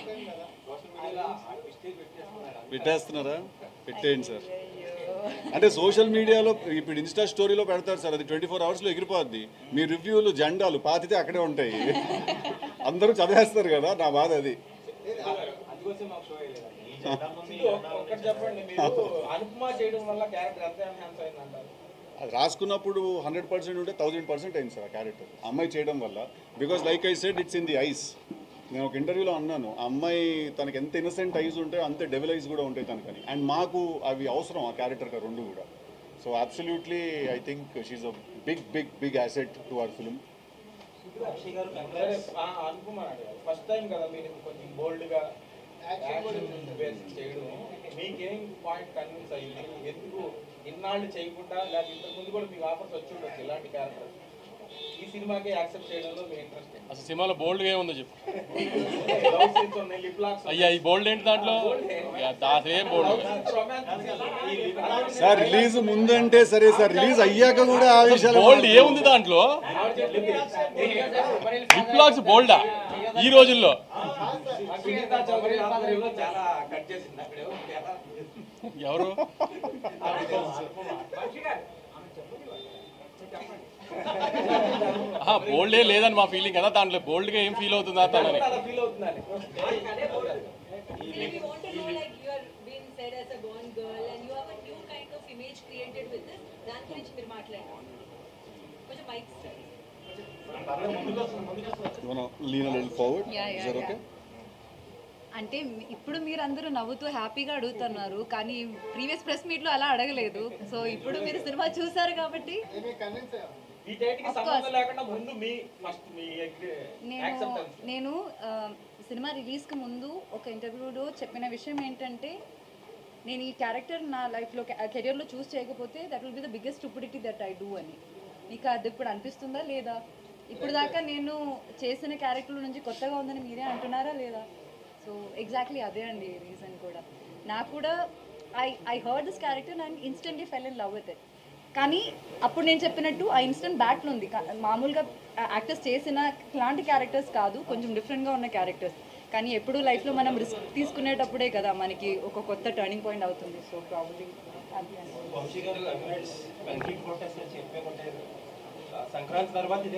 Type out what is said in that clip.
పెట్టేస్తున్నారా పెట్టేయండి సార్ అంటే సోషల్ మీడియాలో ఇప్పుడు ఇన్స్టా స్టోరీలో పెడతారు సార్ అది ట్వంటీ ఫోర్ అవర్స్లో ఎగిరిపోద్ది మీ రివ్యూలు జెండాలు పాతితే అక్కడే ఉంటాయి అందరూ చదివేస్తారు కదా నా బాధ అది ఒక్కటి చెప్పండి మీరు అనుపమ చేయడం వల్ల క్యారెక్టర్ ఎంత ఎన్హాన్స్ అయిందంటారు అది రాసుకున్నప్పుడు హండ్రెడ్ పర్సెంట్ ఉంటే థౌజండ్ పర్సెంట్ అయింది సార్ ఆ క్యారెక్టర్ అమ్మాయి చేయడం వల్ల because like I said it's in the eyes నేను ఒక ఇంటర్వ్యూలో అన్నాను ఆ అమ్మాయి తనకి ఎంత ఇన్నసెంట్ ఐస్ ఉంటే అంతే డెవిల్ ఐస్ కూడా ఉంటాయి తనకని అండ్ మాకు అవి అవసరం ఆ క్యారెక్టర్కి రెండు కూడా so absolutely I think she's a big big big asset to our film సరే ఆ, అనుపమ ఫస్ట్ టైం కదా మీరు కొంచెం బోల్డ్ గా యాక్షన్ బేస్ చేయడం మీకేం పాయింట్ కన్విన్స్ అయ్యింది ఎందుకు ఇన్నాళ్ళు చేయకుండా లేదా ఇంతకు ముందు కూడా మీకు ఆఫర్స్ వచ్చి ఉండొచ్చు ఇలాంటి క్యారెక్టర్ ఈ సినిమాకి యాక్సెప్ట్ చేయడంలో మీ ఇంట్రెస్ట్ అసలు సినిమాలో బోల్డ్గా ఏముందో చెప్పు లవ్ సీన్స్ ఉన్నాయి లిప్ లాక్స్ అయ్యా ఈ బోల్డ్ ఏంటి దాంట్లో ఇక అసలేం బోల్డ్ సార్ రిలీజ్ ముందంటే సరే సార్ రిలీజ్ అయ్యాక కూడా ఆ విషయాలు బోల్డ్ ఏముంది దాంట్లో లిప్ లాక్స్ బోల్డా ఈ రోజుల్లో సునీత చౌదరి ఆధ్వర్యంలో చాలా కట్ చేసింది అక్కడ ఎవరు బోల్డే లేదని మా ఫీలింగ్ కదా దాంట్లో బోల్డ్గా ఏం ఫీల్ అవుతుందా తనని అలా ఫీల్ అవుతుందని We want to know like you are being said as a born girl and you have a new kind of image created with this. దాని గురించి మీరు మాట్లాడండి కొంచెం mic lean lil forward Yeah, yeah, sir yeah. Okay అంటే మీ- ఇప్పుడు మీరు అందరూ నవ్వుతూ హ్యాపీగా అడుగుతున్నారు కానీ ప్రీవియస్ ప్రెస్ మీట్లో అలా అడగలేదు సో ఇప్పుడు మీరు సినిమా చూసారు కాబట్టి ఈ డేట్ కి సంబంధం లేకుండా ముందు మీ ఫస్ట్ మీ నేను యాక్సెప్టెన్స్ నేను ఆ, సినిమా రిలీజ్కి ముందు ఒక ఇంటర్వ్యూలో చెప్పిన విషయం ఏంటంటే నేను ఈ క్యారెక్టర్ నా లైఫ్లో కెరియర్లో చూస్ చేయకపోతే that will be the biggest stupidity that I do అని మీకు అది ఇప్పుడు అనిపిస్తుందా లేదా ఇప్పుడు దాకా నేను చేసిన క్యారెక్టర్ నుంచి కొత్తగా ఉందని మీరే అంటున్నారా లేదా సో ఎగ్జాక్ట్లీ అదే అండి రీజన్ కూడా నాకు కూడా I I heard this character and instantly fell in love with it కానీ అప్పుడు నేను చెప్పినట్టు ఆ ఇన్స్టెంట్ బ్యాట్లు ఉంది కా- మామూలుగా యాక్టర్స్ చేసిన ఇలాంటి క్యారెక్టర్స్ కాదు కొంచెం డిఫరెంట్గా ఉన్న క్యారెక్టర్స్ కానీ ఎప్పుడు లైఫ్లో మనం రిస్క్ తీసుకునేటప్పుడే కదా మనకి ఒక కొత్త టర్నింగ్ పాయింట్ అవుతుంది సో ప్రాబ్లీ అది అని వంశీ గారు అమ్మాయిస్ వెంకీ ఫోటోస్ చెప్పే సంక్రాంతి తర్వాత